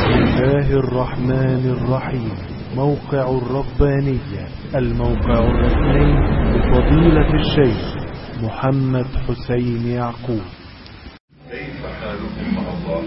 بسم الله الرحمن الرحيم موقع الربانية الموقع الرسمي لفضيلة الشيخ محمد حسين يعقوب كيف حالكم مع الله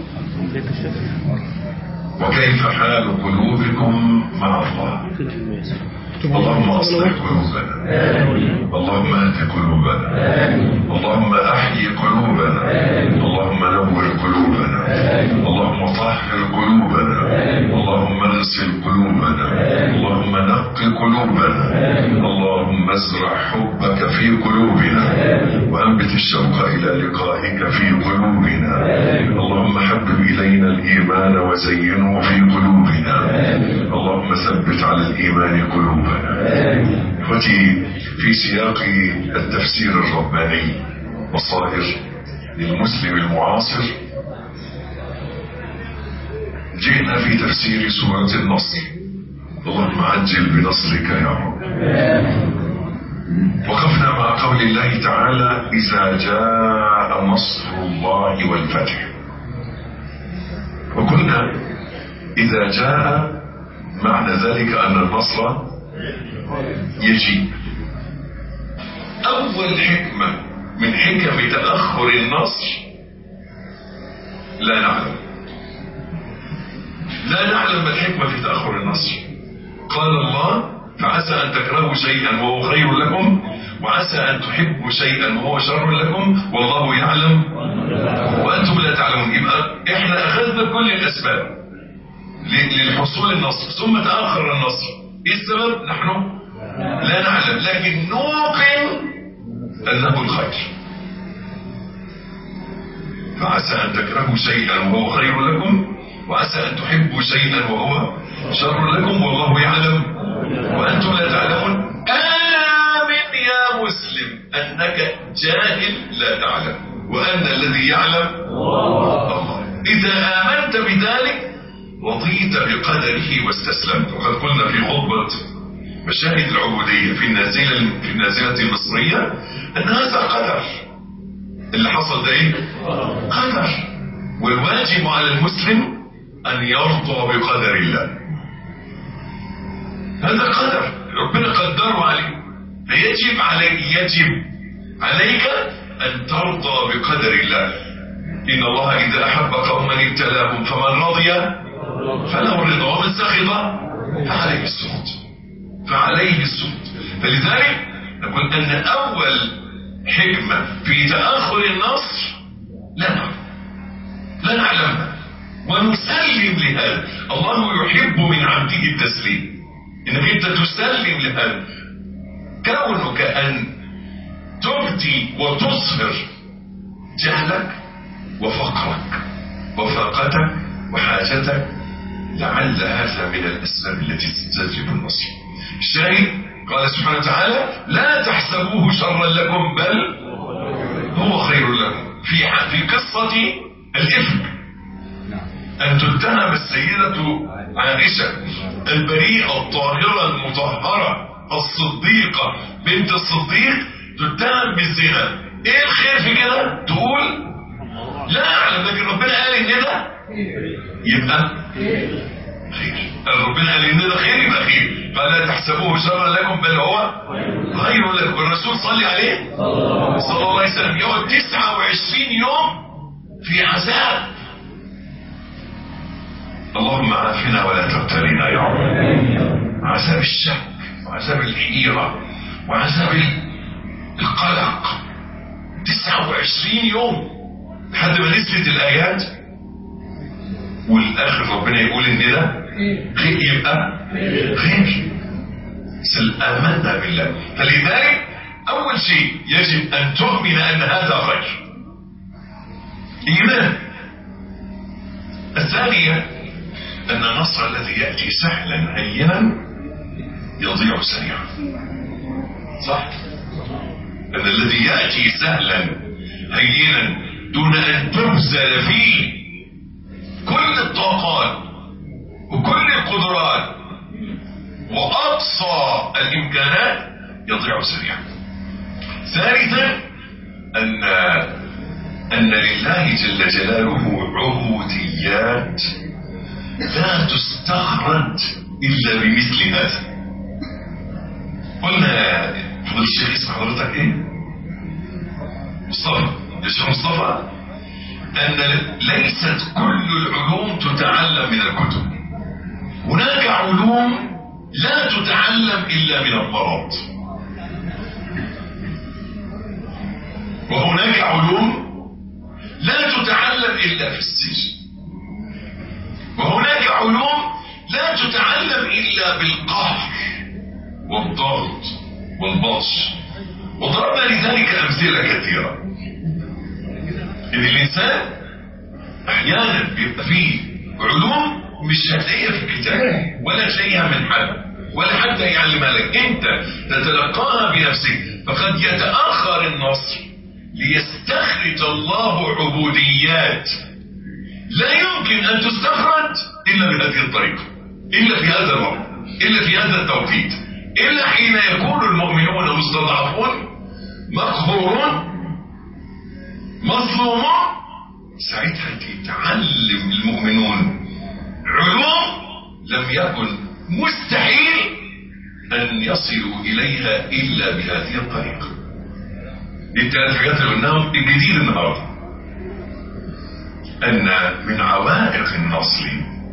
وكيف حال قلوبكم مع الله اللهم اصلح قلوبنا اللهم اهد قلوبنا اللهم احيي قلوبنا اللهم نور قلوبنا اللهم طهر قلوبنا اللهم اغسل قلوبنا اللهم نق قلوبنا اللهم ازرع حبك في قلوبنا وانبت الشوق الى لقائك في قلوبنا اللهم حبب الينا الايمان وزينه في قلوبنا اللهم ثبت على الايمان قلوبنا اخوتي في سياق التفسير الرباني بصائر للمسلم المعاصر جئنا في تفسير سورة النصر اللهم عجل بنصرك يا رب وقفنا مع قول الله تعالى إذا جاء نصر الله والفتح وقلنا إذا جاء معنى ذلك أن النصر يجيب أول حكمة من حكم تأخر النصر لا نعلم لا نعلم الحكمة في تأخر النصر قال الله فعسى أن تكرهوا شيئا وهو خير لكم وعسى أن تحبوا شيئا وهو شر لكم والله يعلم وأنتم لا تعلمون يبقى إحنا أخذنا كل الأسباب للحصول النصر ثم تأخر النصر إيه السبب؟ نحن لا نعلم لكن نوقن أنه الخير فعسى أن تكرهوا شيئا وهو خير لكم وعسى أن تحبوا شيئا وهو شر لكم والله يعلم وأنتم لا تعلمون آمن يا مسلم أنك جاهل لا تعلم وأن الذي يعلم الله إذا آمنت بذلك رضيت بقدره واستسلمت وقد قلنا في خطبة مشاهد العبودية في النازلة في النازلة المصرية أن هذا قدر اللي حصل ده إيه؟ قدر والواجب على المسلم أن يرضى بقدر الله هذا قدر ربنا قدره عليه فيجب عليك يجب عليك أن ترضى بقدر الله إن الله إذا أحب قوما ابتلاهم فمن رضي فله الرضا ومن سخط فعليه السخط فعليه السخط فلذلك نقول أن أول حكمة في تأخر النصر لا نعلم لا نعلمها ونسلم لهذا الله يحب من عبده التسليم انك انت تسلم لهذا كونك ان تبدي وتظهر جهلك وفقرك وفاقتك وحاجتك لعل هذا من الاسباب التي تستجلب النصر الشاهد قال سبحانه وتعالى لا تحسبوه شرا لكم بل هو خير لكم في في قصه الافك أن تتهم السيدة عائشة البريئة الطاهرة المطهرة الصديقة بنت الصديق تتهم بالزنا ايه الخير في كده تقول لا اعلم لكن ربنا قال ان ده يبقى خير ربنا قال ان ده خير يبقى خير فلا تحسبوه شرا لكم بل هو خير لكم الرسول صلي عليه صلى الله عليه وسلم يقعد 29 يوم في عذاب اللهم عافنا ولا تبتلينا يا رب عذاب الشك وعذاب الحيرة وعذاب القلق 29 يوم لحد ما نزلت الآيات والآخر ربنا يقول إن ده خير يبقى خير سل آمنا بالله فلذلك أول شيء يجب أن تؤمن أن هذا خير إيمان الثانية أن النصر الذي يأتي سهلا هينا يضيع سريعا صح أن الذي يأتي سهلا هينا دون أن تبذل فيه كل الطاقات وكل القدرات وأقصى الإمكانات يضيع سريعا ثالثا أن أن لله جل جلاله عبوديات لا تستخرج إلا بمثل هذا قلنا فضل الشيخ اسم حضرتك ايه مصطفى يا شيخ مصطفى ان ليست كل العلوم تتعلم من الكتب هناك علوم لا تتعلم الا من المرض وهناك علوم لا تتعلم الا في السجن وهناك علوم لا تتعلم الا بالقهر والضغط والبطش وضربنا لذلك امثله كثيره ان الانسان احيانا بيبقى فيه علوم مش هتلاقيها في الكتاب ولا تلاقيها من حد ولا حتى يعلمها لك انت تتلقاها بنفسك فقد يتاخر النصر ليستخرج الله عبوديات لا يمكن ان تستخرج الا بهذه الطريقه الا في هذا الوقت الا في هذا التوقيت الا حين يكون المؤمنون مستضعفون مقهورون مظلومون ساعتها تتعلم المؤمنون علوم لم يكن مستحيل ان يصلوا اليها الا بهذه الطريقه دي الثلاث حاجات اللي قلناهم الجديد النهارده ان من عوائق النصر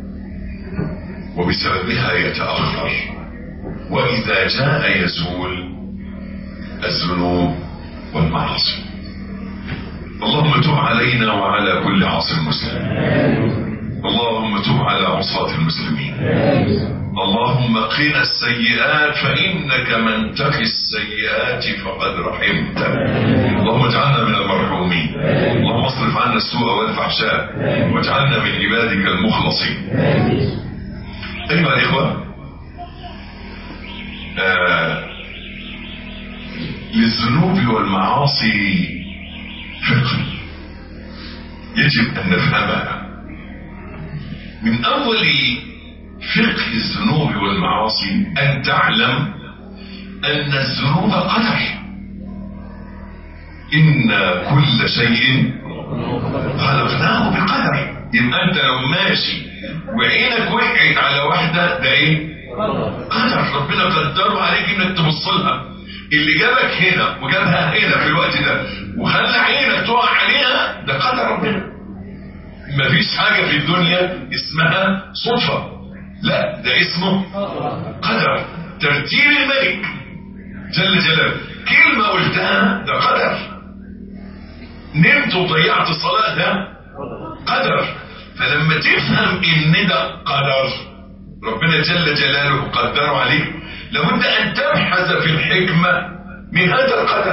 وبسببها يتاخر واذا جاء يزول الذنوب والمعاصي اللهم تب علينا وعلى كل عاصي مسلم اللهم تب على عصاة المسلمين اللهم قنا السيئات فإنك من تقي السيئات فقد رحمت اللهم اجعلنا من المرحومين اللهم اصرف عنا السوء والفحشاء واجعلنا من عبادك المخلصين أيها الإخوة آه للذنوب والمعاصي فقه يجب أن نفهمها من أول فقه الذنوب والمعاصي أن تعلم أن الذنوب قدر إن كل شيء خلقناه بقدر يبقى أنت لو ماشي وعينك وقعت على واحدة ده إيه؟ قدر ربنا قدره عليك إنك تبص لها اللي جابك هنا وجابها هنا في الوقت ده وخلى عينك تقع عليها ده قدر ربنا مفيش حاجة في الدنيا اسمها صدفة لا ده اسمه قدر ترتيب الملك جل جلاله كلمة قلتها ده قدر نمت وضيعت الصلاة ده قدر فلما تفهم ان ده قدر ربنا جل جلاله قدره عليك لابد ان تبحث في الحكمة من هذا القدر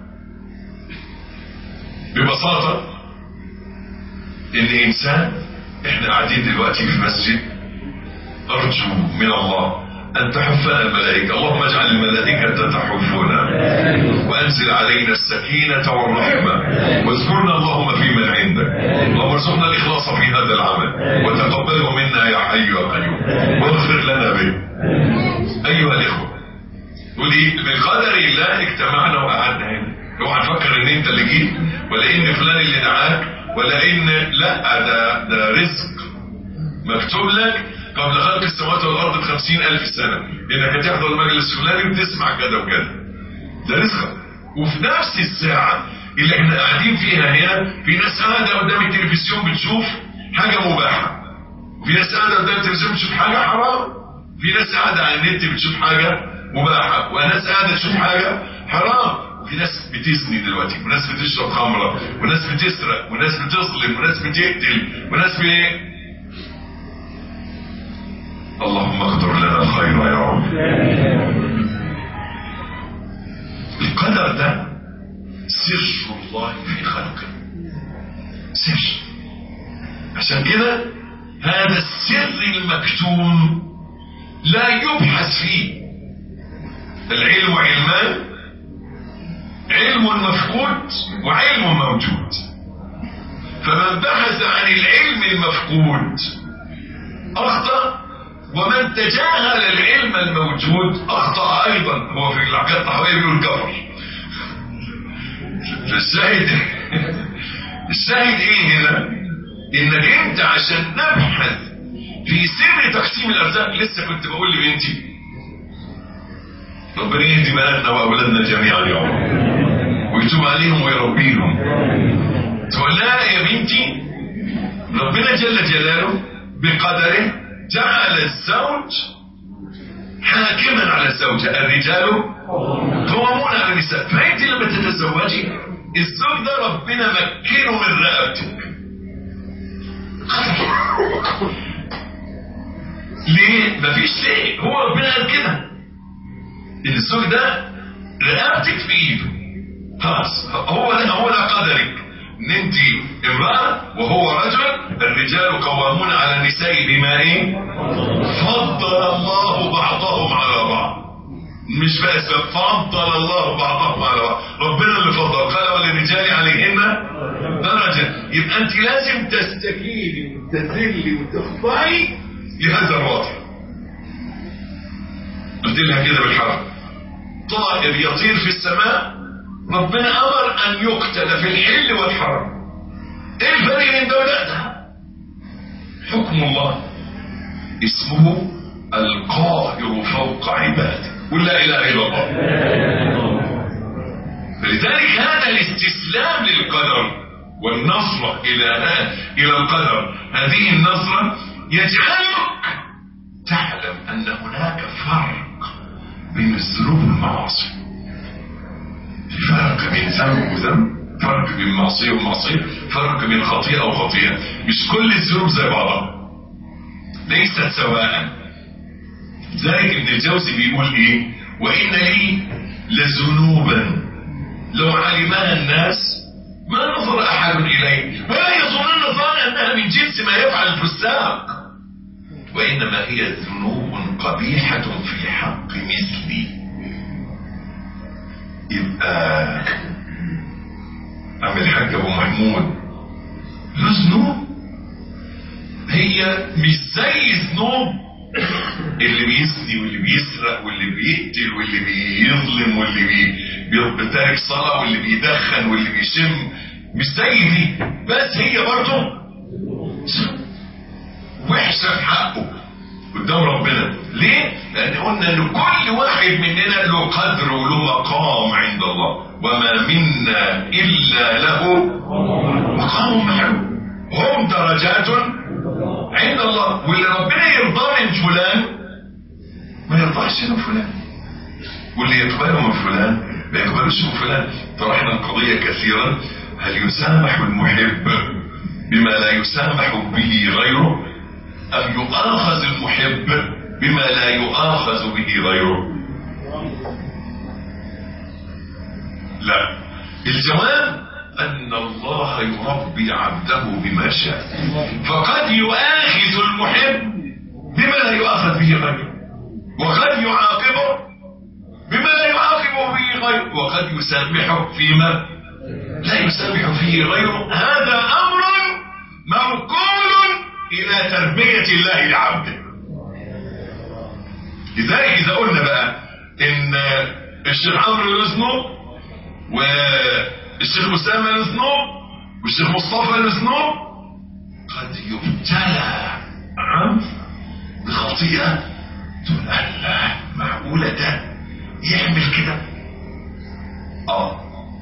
ببساطة ان انسان احنا قاعدين دلوقتي في مسجد ارجو من الله ان تحفنا الملائكة اللهم اجعل الملائكة تحفنا وانزل علينا السكينة والرحمة واذكرنا اللهم في من عندك اللهم ارزقنا الاخلاص في هذا العمل وتقبله منا يا حي يا قيوم واغفر لنا به ايها الاخوة ولي بقدر الله اجتمعنا وقعدنا هنا اوعى تفكر ان انت اللي جيت ولا ان فلان اللي دعاك ولا ان لا ده ده رزق مكتوب لك قبل خلق السماوات والارض بخمسين الف سنة انك هتحضر المجلس الفلاني وتسمع كذا وكذا ده رزقك وفي نفس الساعة اللي احنا قاعدين فيها هنا في ناس قاعدة قدام التلفزيون بتشوف حاجة مباحة في ناس قاعدة قدام التلفزيون بتشوف حاجة حرام في ناس قاعدة على النت بتشوف حاجة مباحة وناس قاعدة تشوف حاجة حرام وفي ناس بتزني دلوقتي وناس بتشرب خمرة وناس بتسرق وناس بتظلم وناس بتقتل وناس ب اللهم اقدر لنا الخير يا رب القدر ده سر الله في خلقه سر عشان كده هذا السر المكتوم لا يبحث فيه العلم علمان علم مفقود وعلم موجود فمن بحث عن العلم المفقود اخطأ ومن تجاهل العلم الموجود اخطأ ايضا هو في العقيدة الطحوية بيقول كفر فالشاهد الشاهد ايه هنا انك انت عشان نبحث في في سر تقسيم الارزاق لسه كنت بقول لبنتي ربنا يهدي بناتنا واولادنا جميعا يا رب ويتوب عليهم ويربيهم تقول لها يا بنتي ربنا جل جلاله بقدره جعل الزوج حاكما على الزوجة الرجال قوامون على النساء فانت لما تتزوجي الزوج ده ربنا مكنه من رقبتك ليه؟ مفيش ليه هو ربنا قال كده الزوج ده رقبتك في ايده خلاص هو ده هو ده قدرك ان انت امرأة وهو رجل الرجال قوامون على النساء بما ايه فضل الله بعضهم على بعض مش بس فضل الله بعضهم على بعض ربنا اللي فضل قال وللرجال عليهن درجة يبقى انت لازم تستكيني وتذلي وتخضعي لهذا الوضع قلت لها كده بالحرف طائر يطير في السماء ربنا امر ان يقتل في الحل والحرم ايه الفرق بين ده وده ده حكم الله اسمه القاهر فوق عباده قل لا اله الا الله فلذلك هذا الاستسلام للقدر والنصرة إلى إلى القدر هذه النصرة يجعلك تعلم أن هناك فرق بين الذنوب والمعاصي في فرق بين ذنب وذنب فرق بين معصية ومعصية فرق بين خطيئة وخطيئة مش كل الذنوب زي بعضها ليست سواء ذلك ابن الجوزي بيقول ايه وإن لي لذنوبا لو علمها الناس ما نظر أحد إليه ولا يظنن ظن أنها من جنس ما يفعل الفساق وإنما هي ذنوب قبيحة في حق مثلي يبقى عم الحاج ابو محمود له ذنوب هي مش زي ذنوب اللي بيزني واللي بيسرق واللي بيقتل واللي بيظلم واللي بي بيترك صلاة واللي بيدخن واللي بيشم مش زي دي بس هي برضه وحشة في حقه قدام ربنا ليه؟ لأن قلنا إن كل واحد مننا له قدر وله مقام عند الله وما منا إلا له مقام معلوم هم درجات عند الله واللي ربنا يرضى من فلان ما يرضاش من فلان واللي يقبله من فلان ما يقبلوش من فلان طرحنا القضية كثيرا هل يسامح المحب بما لا يسامح به غيره أم يؤاخذ المحب بما لا يؤاخذ به غيره لا الجواب أن الله يربي عبده بما شاء فقد يؤاخذ المحب بما لا يؤاخذ به غيره وقد يعاقبه بما لا يعاقبه به غيره وقد يسامحه فيما لا يسامح فيه غيره هذا أمر موكول إلى تربية الله لعبده لذلك إذا قلنا بقى إن الشيخ عمرو له ذنوب والشيخ أسامة له ذنوب والشيخ مصطفى له ذنوب قد يبتلى عم بخطيئة تقول الله معقولة ده يعمل كده اه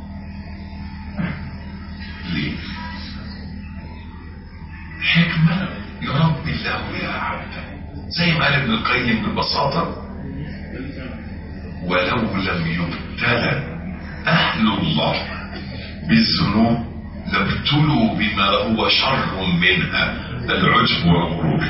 ليه حكمة يربي الله يا عبده زي ما قال ابن القيم ببساطة ولو لم يبتلى أهل الله بالذنوب لابتلوا بما هو شر منها العجب والغرور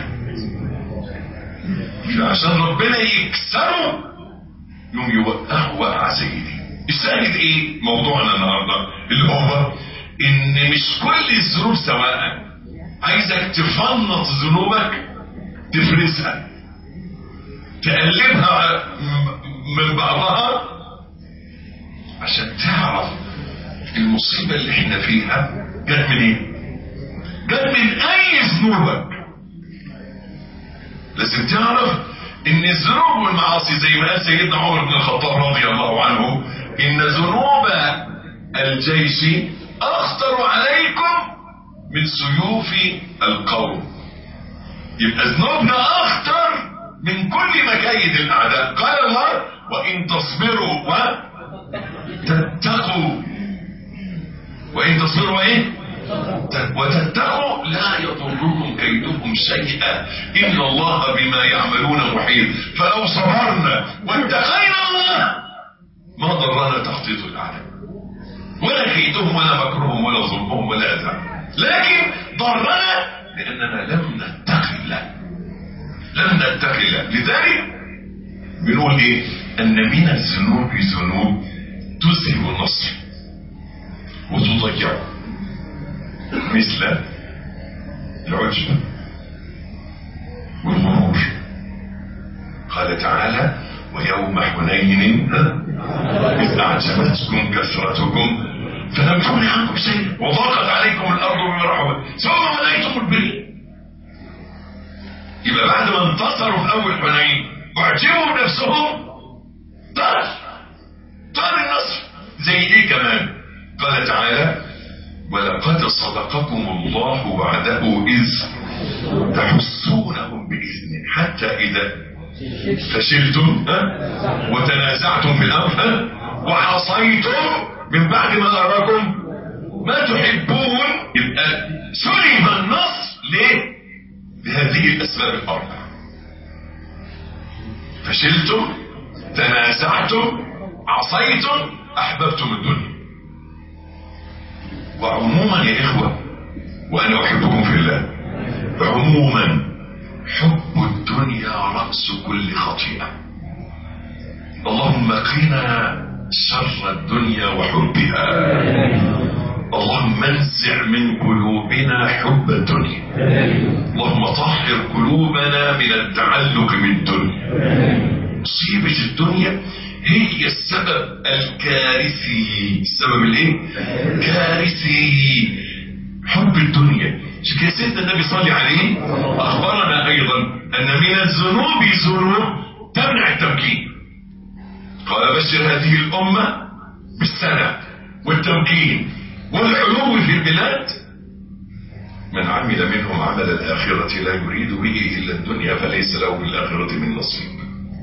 عشان ربنا يكسره يوم يوقعه وقع زي دي الشاهد ايه موضوعنا النهارده اللي هو ان مش كل الذنوب سواء عايزك تفنط ذنوبك تفرزها تقلبها من بعضها عشان تعرف المصيبة اللي احنا فيها جت من ايه جت من اي ذنوبك لازم تعرف ان الذنوب والمعاصي زي ما قال سيدنا عمر بن الخطاب رضي الله عنه ان ذنوب الجيش اخطر عليكم من سيوف القوم يبقى ذنوبنا اخطر من كل مكايد الاعداء قال الله وان تصبروا وتتقوا وان تصبروا ايه وتتقوا لا يضركم كيدهم شيئا ان الله بما يعملون محيط فلو صبرنا واتقينا الله ما ضرنا تخطيط الاعداء ولا كيدهم ولا مكرهم ولا ظلمهم ولا اذى لكن ضرنا لاننا لم نتقي الله لم نتقي الله لذلك بنقول ايه ان من الذنوب ذنوب تذهب النصر وتضيعه مثل العجب والغرور قال تعالى ويوم حنين إذ أعجبتكم كثرتكم فلم تغن عنكم شيء وضاقت عليكم الأرض بما رحبت ثم وليتم البر يبقى بعد ما انتصروا في أول حنين واعجبوا بنفسهم طار طار النصر زي ايه كمان قال تعالى ولقد صدقكم الله وعده إذ تحسونهم بإذنه حتى إذا فشلتم وتنازعتم في الأمر وعصيتم من بعد ما أراكم ما تحبون يبقى سلب النص ليه؟ بهذه الأسباب الأربعة فشلتم تنازعتم عصيتم أحببتم الدنيا وعموما يا إخوة وأنا أحبكم في الله عموما حب الدنيا رأس كل خطيئة اللهم قنا شر الدنيا وحبها اللهم انزع من قلوبنا حب الدنيا اللهم طهر قلوبنا من التعلق بالدنيا مصيبة الدنيا هي السبب الكارثي السبب الايه كارثي حب الدنيا عشان كده سيدنا النبي صلى عليه اخبرنا ايضا ان من الذنوب ذنوب تمنع التمكين قال بشر هذه الامه بالسنه والتمكين والعلو في البلاد من عمل منهم عمل الآخرة لا يريد به إلا الدنيا فليس له بالآخرة من نصيب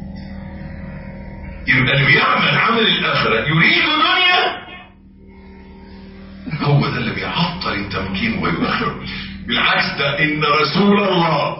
يبقى اللي بيعمل عمل الآخرة يريد دنيا هو ده اللي بيعطل التمكين ويؤخره بالعكس ده إن رسول الله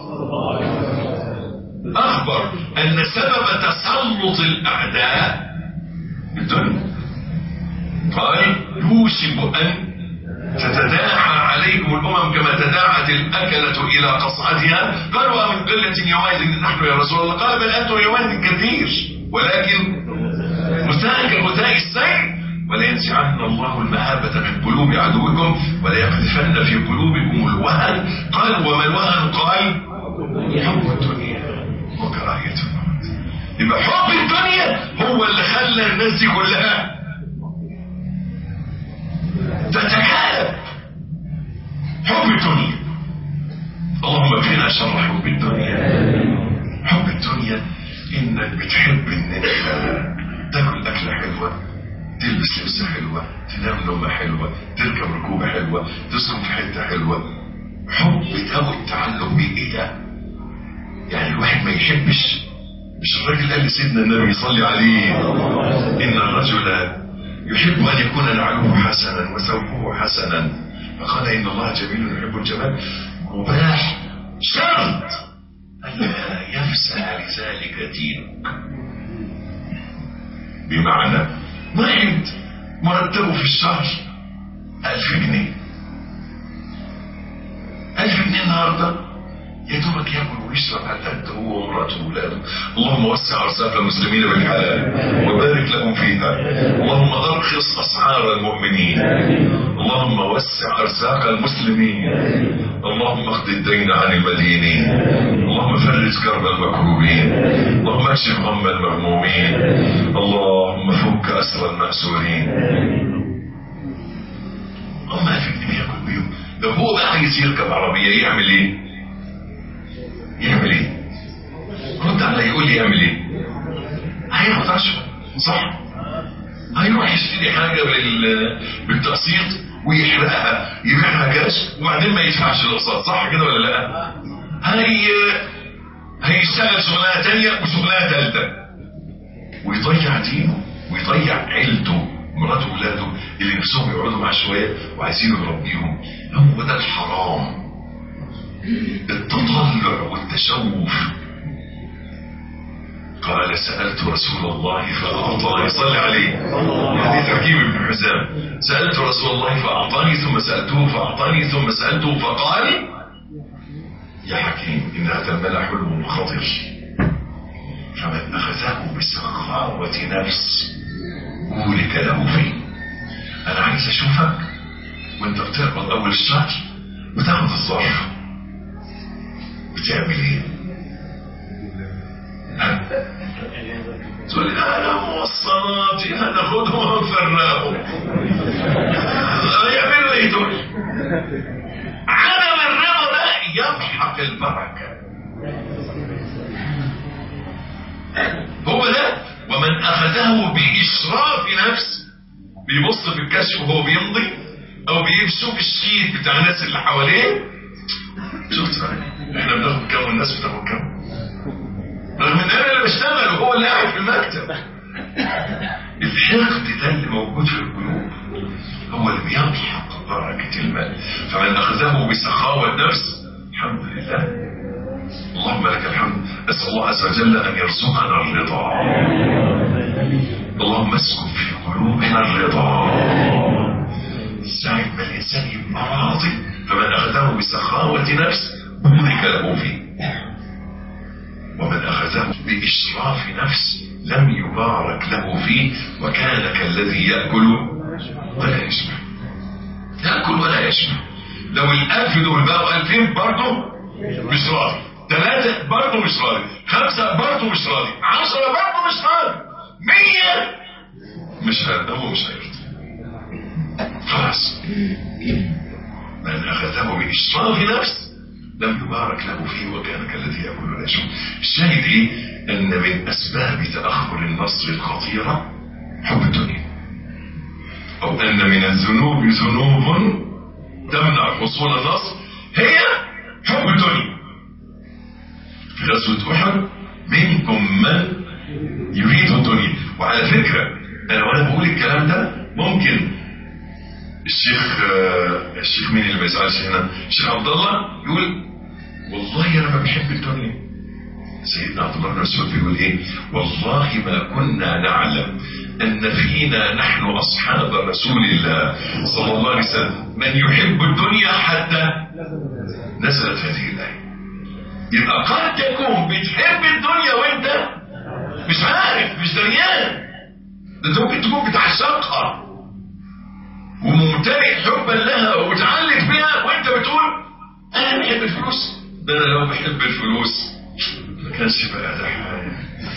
أخبر أن سبب تسلط الأعداء الدنيا قال يوشك أن تتداعى عليكم الأمم كما تداعت الأكلة إلى قصعتها قالوا من قلة يومئذ نحن يا رسول الله قال بل أنتم يومئذ كثير ولكن مساء كمساء السيل ولينزعن الله المهابة من قلوب عدوكم وليقذفن في قلوبكم الوهن قال وما الوهن قال حب الدنيا وكراهية الموت يبقى حب الدنيا هو اللي خلى الناس دي كلها تتكالب حب الدنيا اللهم اكفنا شر حب الدنيا حب الدنيا انك بتحب ان انت تاكل اكله حلوه تلبس لبسه حلوه تنام نومه حلوه تركب ركوبه حلوه تسكن في حته حلوه حب ده والتعلق بيه ايه ده يعني الواحد ما يحبش مش الراجل قال لسيدنا النبي صلى عليه ان الرجل يحب أن يكون نعله حسنا وثوبه حسنا فقال إن الله جميل يحب الجمال مباح شرط ألا يفسد لذلك دينك بمعنى واحد مرتبه في الشهر ألف جنيه ألف جنيه النهارده يا دوبك ياكل ويشرب على قد هو ومراته واولاده اللهم وسع ارزاق المسلمين بالحلال وبارك لهم فيها اللهم ارخص اسعار المؤمنين اللهم وسع ارزاق المسلمين اللهم اقض الدين عن المدينين اللهم فرج كرب المكروبين اللهم اكشف غم المغمومين اللهم فك اسر المأسورين اللهم ألف جنيه ياكل بيهم لو هو بقى عايز يركب عربيه يعمل ايه؟ يعمل ايه رد على يقول لي يعمل ايه هياخد رشوه صح هيروح يشتري حاجه بال... بالتقسيط ويحرقها يبيعها كاش وبعدين ما يدفعش الاقساط صح كده ولا لا هي هيشتغل شغلانه تانية وشغلانه ثالثه ويضيع دينه ويضيع عيلته مراته وولاده اللي نفسهم يقعدوا معاه شويه وعايزين يربيهم هو ده الحرام التطلع والتشوف قال سألت رسول الله فأعطاني صلى عليه حديث حكيم بن حزام سألت رسول الله فأعطاني ثم سألته فأعطاني ثم سألته فقال يا حكيم إن هذا المال حلم خطر فمن أخذه بسخاوة نفس بورك له فيه أنا عايز أشوفك وأنت بتقبض أول الشهر وتاخد الظرف بتعمل إيه؟ تقول لي انا موصلاتي هناخدهم ونفرقهم يعملوا ايه دول عدم الرضا ده يمحق البركه هو ده ومن اخذه باشراف نفس بيبص في الكشف وهو بيمضي او بيشوف الشيت بتاع الناس اللي حواليه شفت بقى احنا بناخد كام والناس بتاخد كام رغم ان انا اللي بشتغل وهو اللي قاعد في المكتب الحقد ده اللي موجود في القلوب هو اللي بيمحق بركة المال فمن اخذه بسخاوة نفس الحمد لله اللهم لك الحمد اسال الله عز وجل ان يرزقنا الرضا اللهم اسكن في قلوبنا الرضا ساعة ما الانسان يبقى راضي فمن اخذه بسخاوة نفس بورك له فيه ومن أخذه بإشراف نفس لم يبارك له فيه وكان كالذي يأكل ولا يشبع يأكل ولا يشبع لو الألف دول بقوا ألفين برضه مش راضي ثلاثة برضه مش راضي خمسة برضه مش راضي عشرة برضه مش راضي مية مش هذا هو مش هيرضى خلاص من أخذه بإشراف نفس لم يبارك له فيه وكان كالذي يأكل ولا يشرب الشاهد ايه ان من اسباب تأخر النصر الخطيرة حب الدنيا او ان من الذنوب ذنوب تمنع حصول النصر هي حب الدنيا في غزوة احد منكم من يريد الدنيا وعلى فكرة انا وانا بقول الكلام ده ممكن الشيخ الشيخ مين اللي ما يزعلش هنا الشيخ عبد الله يقول والله انا ما بحب الدنيا سيدنا عبد الله بن مسعود بيقول ايه والله ما كنا نعلم ان فينا نحن اصحاب رسول الله صلى الله عليه وسلم من يحب الدنيا حتى نزلت هذه الايه يبقى قد تكون بتحب الدنيا وانت مش عارف مش دريان ده انت ممكن تكون بتعشقها وممتلئ حبا لها ومتعلق بها وانت بتقول انا بحب الفلوس ده انا لو بحب الفلوس ما كانش بقى ده حاجه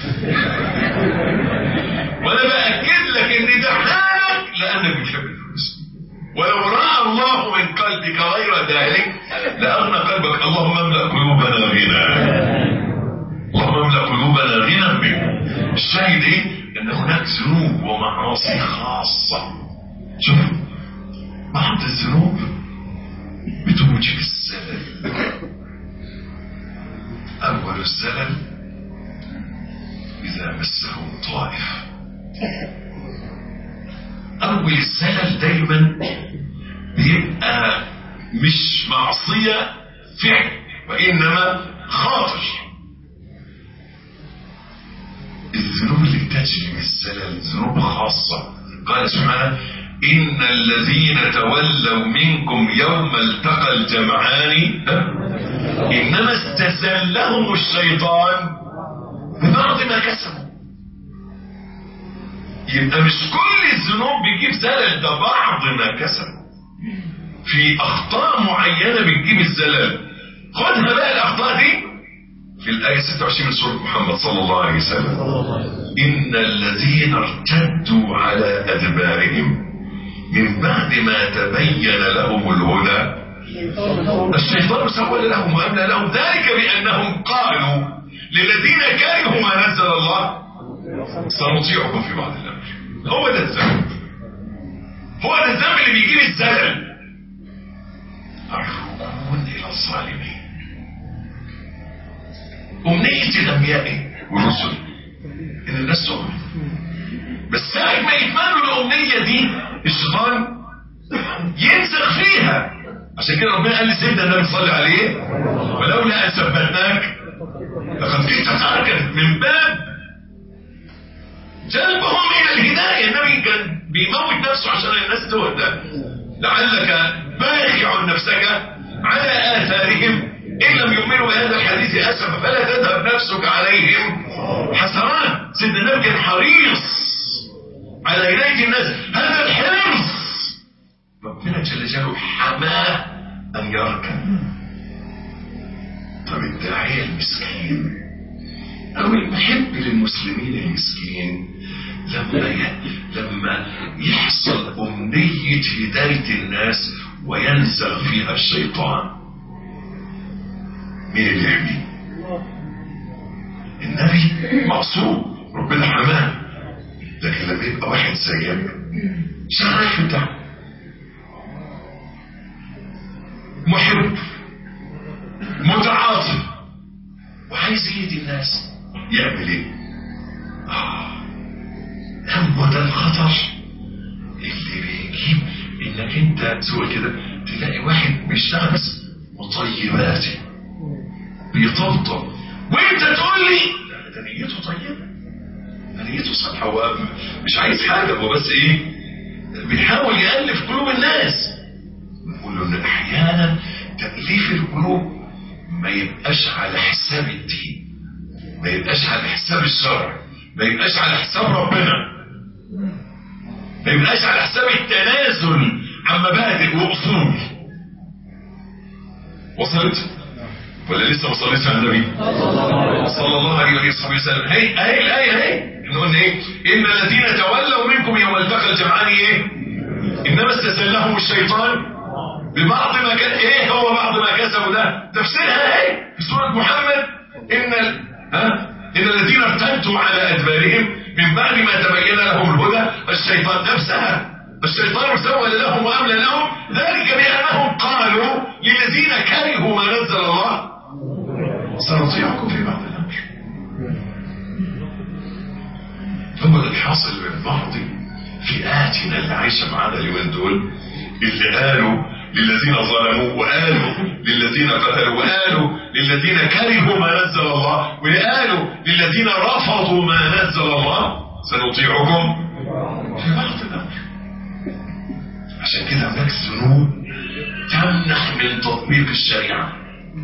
وانا باكد لك ان ده حالك لانك بتحب الفلوس ولو راى الله من قلبك غير ذلك لاغنى قلبك اللهم املا قلوبنا غنى اللهم املا قلوبنا غنى بك الشاهد ايه ان هناك ذنوب ومعاصي خاصه شوف بعض الذنوب بتوجب الزلل أول الزلل إذا مسه طائف أول الزلل دايما بيبقى مش معصية فعل وإنما خاطر الذنوب اللي تجلب الزلل ذنوب خاصة قال سبحانه إن الذين تولوا منكم يوم التقى الجمعان إنما استزلهم الشيطان ببعض ما كسبوا يبقى مش كل الذنوب بيجيب زلل ده بعض ما كسبوا في أخطاء معينة بتجيب الزلل خدها بقى الأخطاء دي في الآية 26 من سورة محمد صلى الله عليه وسلم إن الذين ارتدوا على أدبارهم من بعد ما تبين لهم الهدى الشيطان سول لهم وأملى لهم ذلك بأنهم قالوا للذين كرهوا ما نزل الله سنطيعكم في بعض الأمر هو ده الذنب هو ده الذنب اللي بيجيب الزلل الركون إلى الظالمين أمنية الأنبياء والرسل إن الناس تؤمن بس ساعة ما يتمنوا الأمنية دي الشيطان ينسخ فيها عشان كده ربنا قال لسيدنا النبي صلى عليه ولولا أن ثبتناك لقد كنت تركت من باب جلبهم إلى الهداية النبي كان بيموت نفسه عشان الناس تهدى لعلك باخع نفسك على آثارهم إن لم يؤمنوا بهذا الحديث أسفا فلا تذهب نفسك عليهم حسرات سيدنا النبي كان حريص على هداية الناس هذا الحرص ربنا جل جلاله حماه أن يركب طب الداعية المسكين أو المحب للمسلمين المسكين لما ي... لما يحصل أمنية هداية الناس وينزغ فيها الشيطان مين اللي يحميه النبي معصوم ربنا حماه لكن لما يبقى واحد زيك شغال في الدعوة محب متعاطف وعايز يهدي الناس يعمل ايه آه. هو ده الخطر اللي بيجيب انك انت سوى كده تلاقي واحد بيشتغل بس مطيباتي بيطبطب وانت تقول لي لا ده نيته طيبه ده نيته صالحه هو مش عايز حاجه هو بس ايه بيحاول يالف قلوب الناس نقول له ان احيانا تاليف القلوب ما يبقاش على حساب الدين ما يبقاش على حساب الشرع ما يبقاش على حساب ربنا ما يبقاش على حساب التنازل عن مبادئ واصول وصلت ولا لسه ما صليتش على النبي صلى الله عليه وصحبه وسلم هي اهي الايه اهي احنا قلنا ايه ان الذين تولوا منكم يوم التقى الجمعان ايه انما استزلهم الشيطان ببعض ما كان ايه هو بعض ما كسبوا ده تفسيرها ايه في سوره محمد ان ال... ها ان الذين ارتدوا على ادبارهم من بعد ما تبين لهم الهدى الشيطان نفسها الشيطان سول لهم واملى لهم ذلك بانهم قالوا للذين كرهوا ما نزل الله سنطيعكم في بعض الامر هو ده الحاصل من بعض فئاتنا اللي عايشه معانا اليومين دول اللي قالوا للذين ظلموا وقالوا للذين قتلوا وقالوا للذين كرهوا ما نزل الله وقالوا للذين رفضوا ما نزل الله سنطيعكم في بعض الامر عشان كده هناك ذنوب تمنع من تطبيق الشريعه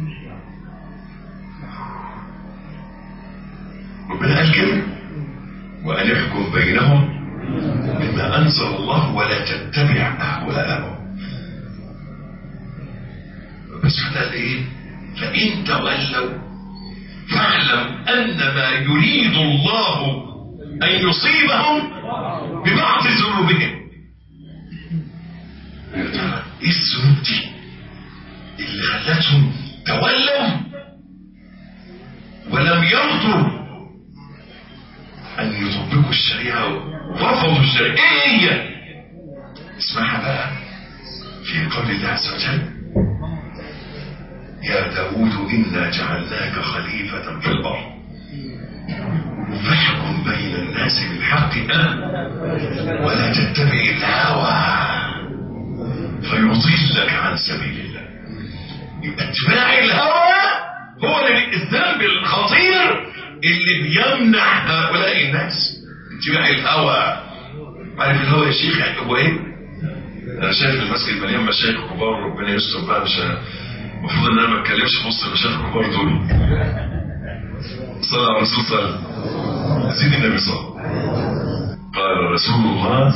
ربنا قال كده وأن يحكم بينهم بما أنزل الله ولا تتبع أهواءهم بس قال إيه فإن تولوا فاعلم أن ما يريد الله أن يصيبهم ببعض ذنوبهم يا ترى إيه الذنوب دي اللي خلتهم تولوا ولم يرضوا أن يطبقوا الشريعة ورفضوا الشريعة إيه هي؟ اسمعها بقى في قول الله عز وجل يا داود إنا جعلناك خليفة في الأرض فاحكم بين الناس بالحق أه ولا تتبع الهوى فيضلك عن سبيل الله يبقى اتباع الهوى هو الذنب الخطير اللي بيمنع هؤلاء الناس اتباع الهوى عارف الهوى يا شيخ يعني هو ايه انا شايف المسجد مليان مشايخ كبار ربنا يستر بقى مش المفروض ان انا ما اتكلمش في وسط المشايخ الكبار دول صلى على الرسول صلى زيد النبي صلى قال رسول الله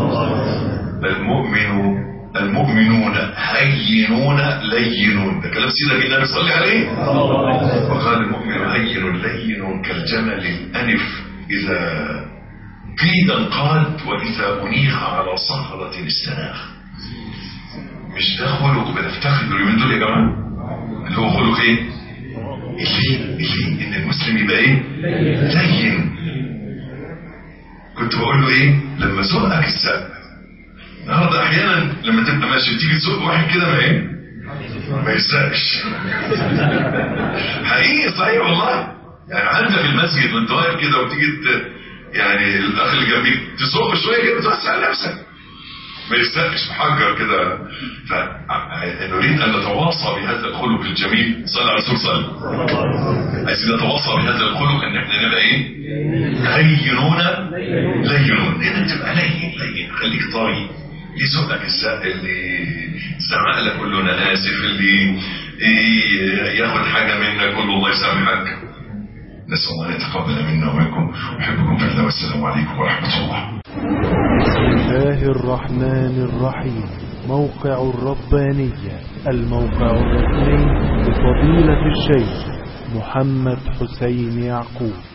المؤمن المؤمنون هينون لينون ده كلام سيدنا النبي صلى عليه وقال المؤمن هين لين كالجمل الأنف إذا قيد انقاد وإذا أنيخ على صخرة استناخ مش ده خلق بنفتخر اليومين دول يا جماعة اللي هو خلق ايه اللين اللين ان المسلم يبقى ايه لين كنت بقول له ايه لما سوقك السقف النهارده احيانا لما تبقى ماشي تيجي تسوق واحد كده ما ايه ما يسرقش حقيقي صحيح والله يعني عندك في المسجد وانت واقف كده وتيجي ت- يعني الاخ اللي جنبيك تزق شويه كده توسع نفسك ما يستقش محجر كده فنريد ان نتواصى بهذا الخلق الجميل صلى على الرسول صلى عايزين نتواصى بهذا الخلق ان احنا نبقى ايه لينون لينون انك تبقى لين لين خليك طري يزقك الزق اللي زعق لك قول له انا اسف اللي إيه ياخد حاجه منك قول له الله يسامحك نسال الله ان يتقبل منا ومنكم احبكم في الله والسلام عليكم ورحمه الله بسم الله الرحمن الرحيم موقع الربانية الموقع الرسمي لفضيلة الشيخ محمد حسين يعقوب